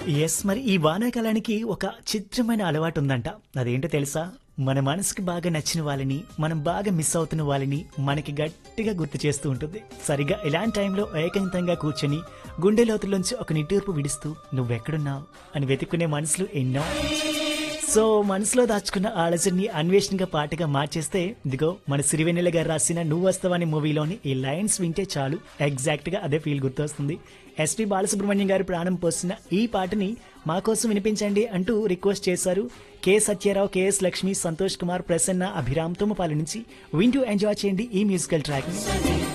yes మరి ఈ వానాకాలానికి ఒక చిత్రమైన అలవాటు ఉందంట అదేంటో తెలుసా మన మనసుకి బాగా నచ్చిన వాళ్ళని మనం బాగా మిస్ అవుతున్న వాళ్ళని మనకి గట్టిగా గుర్తు చేస్తూ ఉంటుంది సరిగా ఇలాంటి టైంలో ఏకాంతంగా కూర్చొని గుండె లోతుల్లోంచి ఒక నిట్టూర్పు విడుస్తూ నువ్వెక్కడున్నావు అని వెతుక్కునే మనసులు ఎన్నో సో మనసులో దాచుకున్న ఆలోచనని అన్వేషణగా పాటగా మార్చేస్తే ఇదిగో మన సిరివెన్నెల గారు రాసిన నువ్వు వస్తావని మూవీలోని ఈ లైన్స్ వింటే చాలు ఎగ్జాక్ట్ గా అదే ఫీల్ గుర్తొస్తుంది ఎస్పి బాలసుబ్రహ్మణ్యం గారు ప్రాణం పోసిన ఈ పాటని మా కోసం వినిపించండి అంటూ రిక్వెస్ట్ చేశారు కె సత్యారావు కెఎస్ లక్ష్మి సంతోష్ కుమార్ ప్రసన్న అభిరామ్ తుమ్మపాలి నుంచి వింటూ ఎంజాయ్ చేయండి ఈ మ్యూజికల్ ట్రాక్